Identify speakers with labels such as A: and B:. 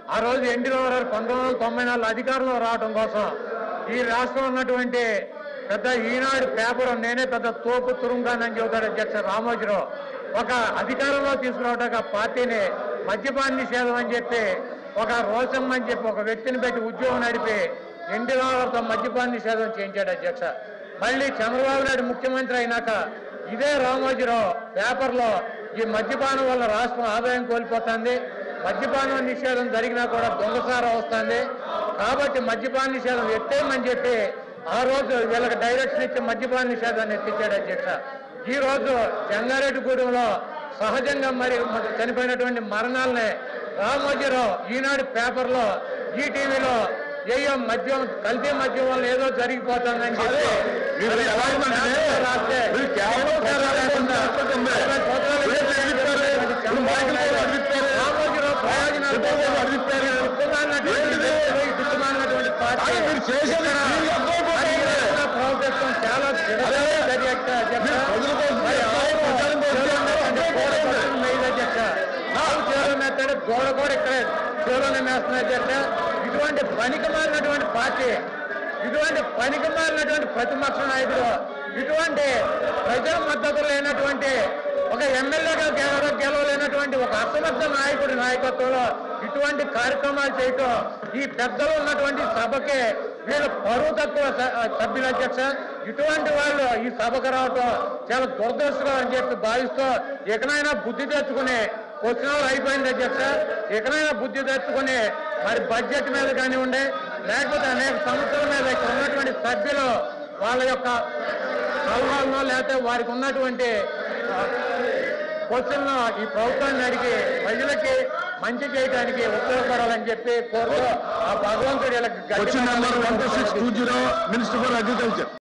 A: ఆ రోజు ఎన్టీ రామారావు పంతొమ్మిది వందల తొంభై నాలుగు అధికారంలో రావడం కోసం ఈ రాష్ట్రంలో ఉన్నటువంటి పెద్ద ఈనాడు పేపర్ నేనే పెద్ద తోపు తురుంగానని చెబుతాడు అధ్యక్ష రామోజీరావు ఒక అధికారంలో తీసుకురావడానికి ఆ పార్టీని మద్యపాన నిషేధం అని చెప్పి ఒక రోషం అని చెప్పి ఒక వ్యక్తిని పెట్టి ఉద్యోగం నడిపి ఎన్టీ రామారావుతో మద్యపాన నిషేధం చేయించాడు అధ్యక్ష మళ్ళీ చంద్రబాబు నాయుడు ముఖ్యమంత్రి అయినాక ఇదే రామోజీరావు పేపర్లో ఈ మద్యపానం వల్ల రాష్ట్రం ఆదాయం కోల్పోతుంది మద్యపానం నిషేధం జరిగినా కూడా దొంగసారం వస్తుంది కాబట్టి మద్యపాన నిషేధం ఎత్తేయమని చెప్పి ఆ రోజు వీళ్ళకి డైరెక్షన్ ఇచ్చి మద్యపాన నిషేధాన్ని ఎత్తించాడు అధ్యక్ష ఈ రోజు జంగారెడ్డిగూడెంలో సహజంగా మరి మరి చనిపోయినటువంటి మరణాలనే రామోజీరావు ఈనాడు పేపర్లో ఈటీవీలో ఏయో మద్యం కల్తీ మద్యం వల్ల ఏదో జరిగిపోతుందని చెప్పి
B: మీరు ఎలా ఉందంటే
A: రాస్తే
B: మీరు కేవలం
A: ఏదో లేకుండా
B: చెప్పండి.
A: ఇరవై సంవత్సరాల
B: మీరు
A: క్రితం
B: చెప్పారు.
A: అది చంద్రబాబు నాయుడు
B: అడిగిస్తారు.
A: రామోజీరావు ప్రయోజనాల కోసం
B: చెప్పండి, అడిగిస్తారు.
A: దిక్కుమాలినటువంటి
B: ఏంటిది?
A: వ్యక్తులు, ఈ దిక్కుమాలినటువంటి పార్టీ
B: కానీ మీరు చేసేది
A: ఇక్కడ
B: మీరు అర్థమైపోతుంది.
A: అది ఈ రోజున ప్రభుత్వం చాలా
B: అదే.
A: చర్య అధ్యక్ష.
B: మీరు ప్రజల కోసం
A: మరి
B: చేస్తారు,
A: ఆవు
B: ప్రచారం కోసం
A: చేలో
B: చేస్తారు.
A: ఉన్నటువంటి గోడ పట్టుకుని మేయదు అధ్యక్ష. ఆవు చేలో మేస్తాడు గోడ కూడా ఇక్కడే చేలోనే మేస్తుంది అధ్యక్ష ఇటువంటి పనికి మారినటువంటి పార్టీ ఇటువంటి పనికి మారినటువంటి ప్రతిపక్ష నాయకుడు ఇటువంటి ప్రజల మద్దతు లేనటువంటి ఒక ఎమ్మెల్యేగా గెలవ గెలవలేనటువంటి ఒక అసమర్థ నాయకుడి నాయకత్వంలో ఇటువంటి కార్యక్రమాలు చేయటం ఈ పెద్దలు ఉన్నటువంటి సభకి వీళ్ళు పరువు తక్కువ స- సభ్యుల అధ్యక్ష ఇటువంటి వాళ్ళు ఈ సభకు రావటం చాలా దురదృష్టకరం అని చెప్పి భావిస్తూ ఎకనైనా బుద్ధి తెచ్చుకుని వచ్చిన వాళ్ళు అయిపోయింది అధ్యక్ష ఎకనైనా బుద్ధి తెచ్చుకుని మరి బడ్జెట్ మీద కానివ్వండి లేకపోతే అనేక సమస్యల మీద ఇక్కడ ఉన్నటువంటి సభ్యులు వాళ్ళ యొక్క సలహాలను లేకపోతే వారికి ఉన్నటువంటి క్వశ్చన్ ఈ ప్రభుత్వాన్ని అడిగి ప్రజలకి మంచి చేయడానికి ఉపయోగపడాలని చెప్పి కోరుతూ ఆ భగవంతుడి
B: question number one two six two zero minister for agriculture